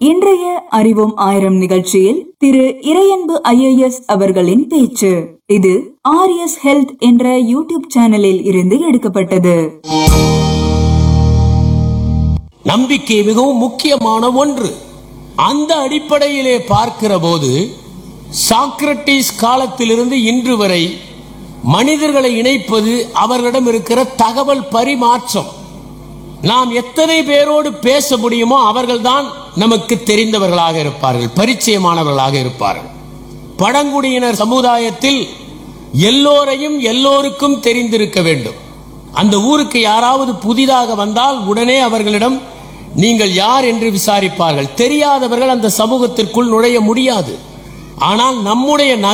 இன்றைய அறிவோம் ஆயிரம் நிகழ்ச்சியில் திரு இறையன்பு ஐஏஎஸ் அவர்களின் பேச்சு இது ஆர்எஸ் ஹெல்த் என்ற யூடியூப் சேனலில் இருந்து எடுக்கப்பட்டது நம்பிக்கை மிகவும் முக்கியமான ஒன்று அந்த அடிப்படையிலே பார்க்கிற போது சாக்ரட்டிஸ் காலத்திலிருந்து இன்று வரை மனிதர்களை இணைப்பது அவர்களிடம் இருக்கிற தகவல் பரிமாற்றம் நாம் எத்தனை பேரோடு பேச முடியுமோ அவர்கள்தான் நமக்கு தெரிந்தவர்களாக இருப்பார்கள் பரிச்சயமானவர்களாக இருப்பார்கள் பழங்குடியினர் சமுதாயத்தில் எல்லோரையும் எல்லோருக்கும் தெரிந்திருக்க வேண்டும் அந்த ஊருக்கு யாராவது புதிதாக வந்தால் உடனே அவர்களிடம் நீங்கள் யார் என்று விசாரிப்பார்கள் தெரியாதவர்கள் அந்த சமூகத்திற்குள் நுழைய முடியாது ஆனால் நம்முடைய